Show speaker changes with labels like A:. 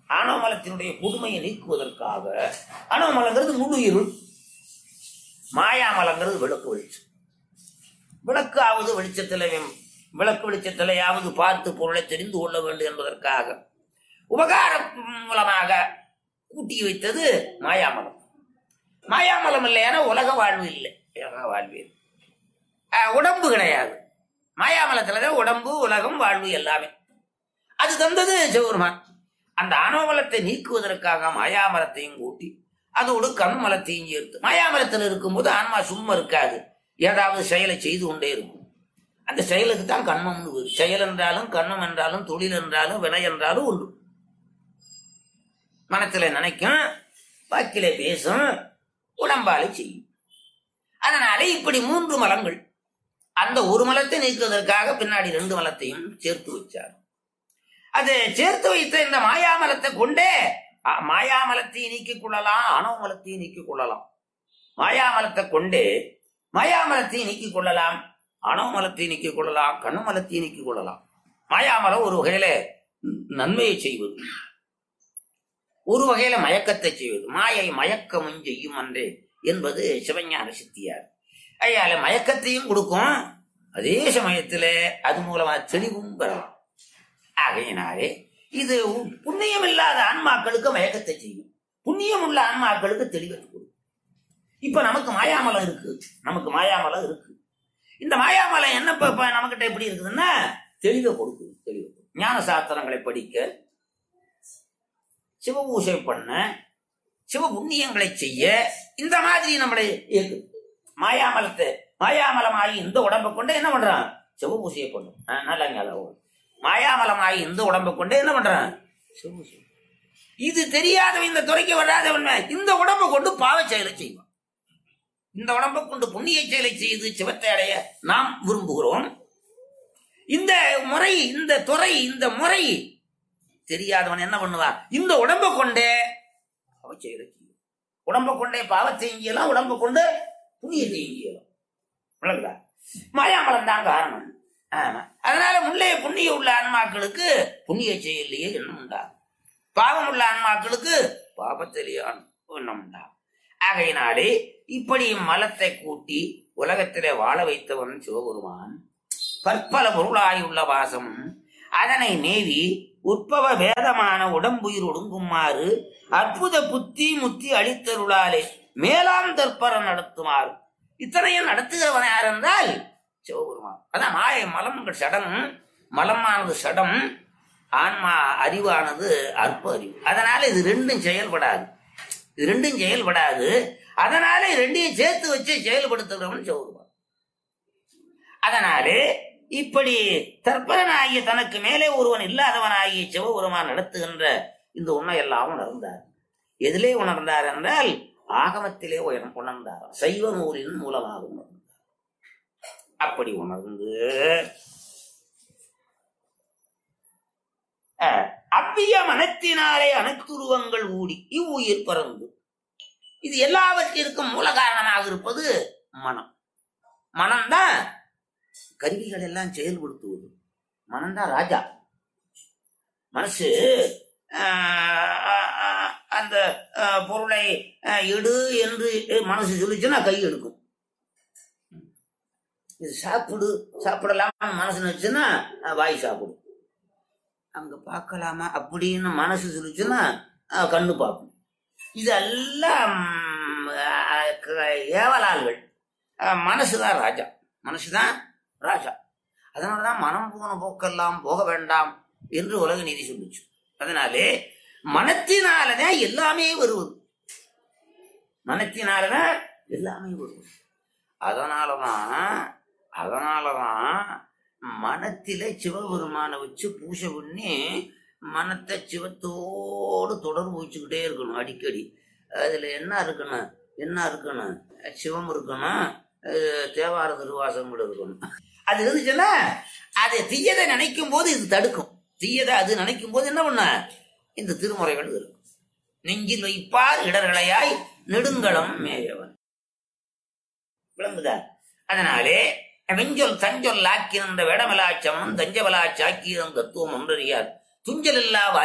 A: ஆணவமலத்தினுடைய கொடுமையை நீக்குவதற்காக ஆணவமலங்கிறது முழு இருள் மாயாமலங்கிறது விளக்கு வெளிச்சம் விளக்கு ஆவது வெளிச்சத்தில் விளக்கு வெளிச்சத்திலேயாவது பார்த்து பொருளை தெரிந்து கொள்ள வேண்டும் என்பதற்காக உபகாரம் மூலமாக கூட்டி வைத்தது மாயாமலம் மாயாமலம் இல்லையான உலக வாழ்வு இல்லை உலக வாழ்வு இல்லை. அஹ், உடம்பு கிடையாது மாயாமலத்துலதான் உடம்பு உலகம் வாழ்வு எல்லாமே அது தந்தது சிவபெருமான் அந்த ஆணவமலத்தை நீக்குவதற்காக மாயாமலத்தையும் கூட்டி அதோடு கண்மலத்தையும் சேர்த்து மாயாமலத்தில் இருக்கும்போது ஆன்மா சும்மா இருக்காது ஏதாவது செயலை செய்து கொண்டே இருக்கும் அந்த செயலுக்கு தான் கண்மம்னு பேரு. செயல் என்றாலும் கண்மம் என்றாலும் தொழில் என்றாலும் வினை என்றாலும் உண்டு மனத்துல நினைக்கும் வாக்கிலே பேசும் உடம்பாலே செய்யும் அதனால இப்படி மூன்று மலங்கள் அந்த ஒரு மலத்தை நீக்குவதற்காக பின்னாடி ரெண்டு மலத்தையும் சேர்த்து வச்சார் அது சேர்த்து வைத்த இந்த மாயாமலத்தை கொண்டே அ, மாயாமலத்தை நீக்கிக் கொள்ளலாம் அணவமலத்தை நீக்கிக் கொள்ளலாம் மாயாமலத்தை கொண்டே மாயாமலத்தை நீக்கிக் கொள்ளலாம் அணவமலத்தை நீக்கிக் கொள்ளலாம் கண்ணுமலத்தை நீக்கிக் கொள்ளலாம் மாயாமலம் ஒரு வகையில நன்மையை செய்வது ஒரு வகையில மயக்கத்தை செய்வது மாயை மயக்கமும் செய்யும் அன்றே என்பது சிவஞான சித்தியார் ஐயால மயக்கத்தையும் கொடுக்கும் அதே சமயத்துல அது மூலமா தெளிவும் பெறலாம் ஆகையினாலே இது உ- புண்ணியம் இல்லாத ஆன்மாக்களுக்கு மயக்கத்தை செய்யும் புண்ணியம் உள்ள ஆன்மாக்களுக்கு தெளிவத்தை கொடுக்கும் இப்ப நமக்கு மாயாமலம் இருக்கு நமக்கு மாயாமலம் இருக்கு இந்த மாயாமலம் என்ன இப்ப இப்ப நம்மகிட்ட எப்படி இருக்குதுன்னா தெளிவை கொடுக்குது தெளிவு ஞான சாஸ்திரங்களை படிக்க சிவ பூஜை பண்ண சிவ புண்ணியங்களை செய்ய இந்த மாதிரி நம்மளை இயக்குது மாயாமலத்தை மாயாமலமாகி இந்த உடம்பை கொண்டு என்ன பண்றான் சிவ பூஜையை பண்ணும் ஆ, நல்லா ஞாபகம் மாயாமலமாகி இந்த உடம்பை கொண்டு என்ன பண்றான் சிவ பூஜை இது தெரியாதவன் இந்த துறைக்கு வராதவன் இந்த உடம்பை கொண்டு பாவ செயலை செய்வான் இந்த உடம்பை கொண்டு புண்ணிய செயலை செய்து சிவத்தை அடைய நாம் விரும்புகிறோம் இந்த முறை இந்த துறை இந்த முறை தெரியாதவன் என்ன பண்ணுவான் இந்த உடம்பை கொண்டே அவ செயலை செய்யும் உடம்பை கொண்டே பாவத்தை செய்யலாம் உடம்பை கொண்டு புண்ணியத்தை செய்யலாம் விளங்குதா மாயாமலம் தான் காரணம் ஆமா அதனால முன்னே புண்ணிய உள்ள ஆன்மாக்களுக்கு புண்ணிய செயலையே எண்ணம் உண்டாகும் பாவம் உள்ள ஆன்மாக்களுக்கு பாபத்திலேயே எண்ணம் உண்டாகும் ஆகையினாலே இப்படி மலத்தை கூட்டி உலகத்திலே வாழ வைத்தவன் சிவபெருமான் பற்பல பொருளாயுள்ள வாசம் அதனை மேவி உற்பவ வேதமான உடம்புயிர் ஒடுங்குமாறு அற்புத புத்தி முத்தி அளித்தருளாலே மேலாம் தற்பர நடத்துமாறு இத்தனையும் நடத்துகிறவன் யார் என்றால் சிவபெருமான் அதான் மாய மலம்கள் சடம் மலமானது சடம் ஆன்மா அறிவானது அற்ப அறிவு அதனால இது ரெண்டும் செயல்படாது இது ரெண்டும் செயல்படாது அதனால இது ரெண்டையும் சேர்த்து வச்சு செயல்படுத்துகிறவன் சிவபெருமான் அதனாலே இப்படி தற்பரனாகிய தனக்கு மேலே ஒருவன் இல்லாதவனாகிய சிவபெருமான் நடத்துகின்ற இந்த உண்மை எல்லாம் உணர்ந்தார் எதிலே உணர்ந்தார் என்றால் ஆகமத்திலே உயர் உணர்ந்தார் சைவ நூலின் மூலமாக உணர்ந்தார் அப்படி உணர்ந்து அஹ், அவ்விய மனத்தினாலே அனைத்துருவங்கள் ஊடி இவ்வுயிர் பறந்து இது எல்லாவற்றிற்கும் மூல காரணமாக இருப்பது மனம் மனம்தான் கருவிகள் எல்லாம் செயல்படுத்துவது மனம்தான் ராஜா மனசு ஆஹ், ஆஹ், அந்த ஆஹ், பொருளை ஆஹ், எடு என்று மனசு சொல்லிச்சுன்னா கை எடுக்கும் இது சாப்பிடு சாப்பிடலாமா மனசு நினைச்சுன்னா ஆஹ், வாய் சாப்பிடும் அங்க பார்க்கலாமா அப்படின்னு மனசு சொல்லிச்சுன்னா ஆஹ், கண்ணு பார்க்கும் இதெல்லாம் ஆஹ், க- ஏவலாள்கள் ஆஹ், மனசுதான் ராஜா மனசுதான் ராஜா அதனாலதான் மனம் போன போக்கெல்லாம் போக வேண்டாம் என்று உலக நீதி சொல்லுச்சு அதனாலே மனத்தினாலதான் எல்லாமே வருவது மனத்தினாலதான் எல்லாமே வருவது அதனாலதான் அதனாலதான் மனத்திலே சிவபெருமானை வச்சு பூஜை பண்ணி மனத்தை சிவத்தோடு தொடர்பு வச்சுக்கிட்டே இருக்கணும் அடிக்கடி அதுல என்ன இருக்கணும் என்ன இருக்கணும் சிவம் இருக்கணும் அஹ் தேவார திருவாசகம் இருக்கணும் அது இருந்துச்சுன்னா அது தீயதை நினைக்கும் போது இது தடுக்கும் தீயதை அது நினைக்கும் போது என்ன பண்ண இந்த திருமுறைகள் இருக்கும் நெஞ்சில் வைப்பார் இடர்களையாய் நெடுங்களம் மேயவன் விளங்குதா அதனாலே வெஞ்சொல் தஞ்சொல் ஆக்கியிருந்த வேடமலாச்சவனும் தஞ்சவலாச்சாக்கியம் தத்துவம் ஒன்றறியார் துஞ்சல் இல்லா